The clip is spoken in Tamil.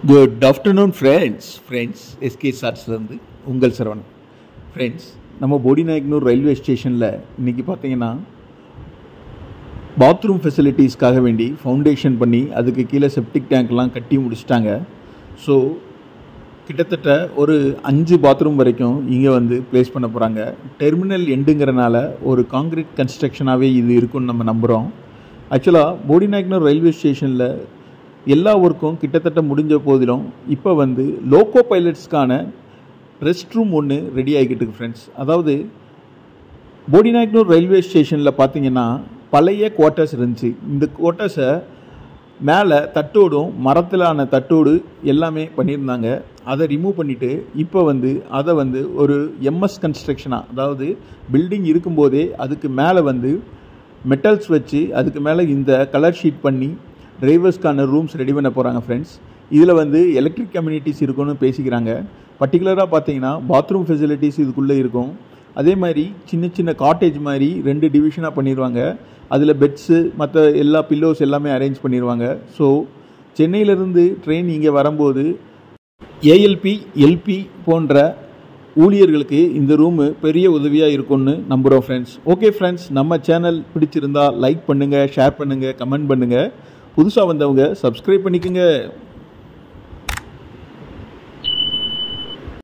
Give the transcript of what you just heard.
good afternoon friends friends SK சார்ஸ்லேருந்து உங்கள் சரவணன் ஃப்ரெண்ட்ஸ் நம்ம போடிநாயக்கனூர் ரயில்வே ஸ்டேஷனில் இன்றைக்கி பார்த்தீங்கன்னா பாத்ரூம் ஃபெசிலிட்டிஸ்க்காக வேண்டி ஃபவுண்டேஷன் பண்ணி அதுக்கு கீழே செப்டிக் டேங்க்லாம் கட்டி முடிச்சிட்டாங்க ஸோ கிட்டத்தட்ட ஒரு அஞ்சு பாத்ரூம் வரைக்கும் இங்கே வந்து ப்ளேஸ் பண்ண போகிறாங்க டெர்மினல் எண்டுங்கிறனால ஒரு காங்கிரீட் கன்ஸ்ட்ரக்ஷனாகவே இது இருக்குன்னு நம்ம நம்புகிறோம் ஆக்சுவலாக போடிநாயக்கனூர் ரயில்வே ஸ்டேஷனில் எல்லா ஒர்க்கும் கிட்டத்தட்ட முடிஞ்ச போதிலும் இப்போ வந்து லோக்கோ பைலட்ஸ்க்கான ரெஸ்ட் ரூம் ஒன்று ரெடி ஆகிக்கிட்டு இருக்கு ஃப்ரெண்ட்ஸ் அதாவது போடிநாயக்கனூர் ரயில்வே ஸ்டேஷனில் பார்த்தீங்கன்னா பழைய குவார்ட்டர்ஸ் இருந்துச்சு இந்த குவார்ட்டர்ஸை மேலே தட்டோடும் மரத்திலான தட்டோடு எல்லாமே பண்ணியிருந்தாங்க அதை ரிமூவ் பண்ணிவிட்டு இப்போ வந்து அதை வந்து ஒரு எம்எஸ் கன்ஸ்ட்ரக்ஷனாக அதாவது பில்டிங் இருக்கும்போதே அதுக்கு மேலே வந்து மெட்டல்ஸ் வச்சு அதுக்கு மேலே இந்த கலர் ஷீட் பண்ணி டிரைவர்ஸ்க்கான ரூம்ஸ் ரெடி பண்ண போகிறாங்க ஃப்ரெண்ட்ஸ் இதில் வந்து எலக்ட்ரிக் கம்யூனிட்டிஸ் இருக்குன்னு பேசிக்கிறாங்க பர்டிகுலராக பார்த்தீங்கன்னா பாத்ரூம் ஃபெசிலிட்டிஸ் இதுக்குள்ளே இருக்கும் அதே மாதிரி சின்ன சின்ன காட்டேஜ் மாதிரி ரெண்டு டிவிஷனாக பண்ணிடுவாங்க அதில் பெட்ஸு மற்ற எல்லா பில்லோஸ் எல்லாமே அரேஞ்ச் பண்ணிடுவாங்க ஸோ சென்னையிலேருந்து ட்ரெயின் இங்கே வரும்போது ஏஎல்பி எல்பி போன்ற ஊழியர்களுக்கு இந்த ரூமு பெரிய உதவியாக இருக்கும்னு நம்புகிறோம் ஃப்ரெண்ட்ஸ் ஓகே ஃப்ரெண்ட்ஸ் நம்ம சேனல் பிடிச்சிருந்தா லைக் பண்ணுங்கள் ஷேர் பண்ணுங்கள் கமெண்ட் பண்ணுங்கள் புதுசாக வந்தவங்க சப்ஸ்கிரைப் பண்ணிக்கோங்க